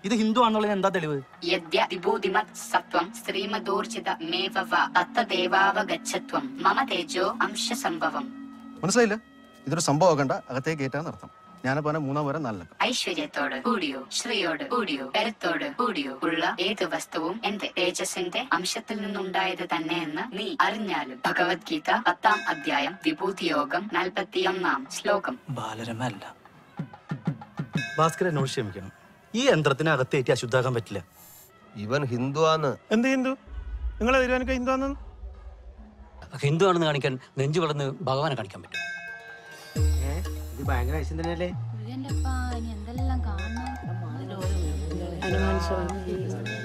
ഇത് ഹിന്ദു ആണെന്നുള്ളതിന് എന്താ തെളിവ് യദ്യ വിഭൂതിമത് സത്വം ശ്രീമദൂർജിത മേവ തത്തദേവാവഗച്ഛത്വം മമ തേജോ അംശ സംഭവം മനസ്സിലായില്ല ഇതൊരു സംഭവമാക്കണ്ട അകത്തേക്ക് കയറ്റാൻ അർത്ഥം ഞാനപ്പോ അവനെ മൂന്നാം വരെ നാലിലക്കം ഐശ്വര്യത്തോട് കൂടിയോ ശ്രീയോട് കൂടിയോ കരുത്തോട് കൂടിയോ ഉള്ള ഏത് വസ്തുവും എന്റെ തേജസ്സിന്റെ അംശത്തിൽ നിന്നുണ്ടായത് തന്നെയെന്ന് നീ അറിഞ്ഞാലും ഭഗവത്ഗീത പത്താം അധ്യായം വിഭൂതിയോഗം നാൽപ്പത്തിയൊന്നാം ശ്ലോകം ബാലരമ അല്ല ഭാസ്കർ എന്നോട് ക്ഷമിക്കണം ഈ യന്ത്രത്തിന് അകത്തേറ്റി അശുദ്ധാക്കാൻ പറ്റില്ല ഇവൻ ഹിന്ദുവാന്ന് എന്ത് ഹിന്ദു നിങ്ങളെ തീരുമാനിക്കാൻ ഹിന്ദു ആണെന്ന് ഹിന്ദു ആണെന്ന് കാണിക്കാൻ നെഞ്ചു വളർന്ന് ഭഗവാനെ കാണിക്കാൻ പറ്റും ഇത് ഭയങ്കര ഐശ്വര്യം തന്നെയല്ലേ എന്തെല്ലാം കാണണം ഹനുമാൻ സ്വാമി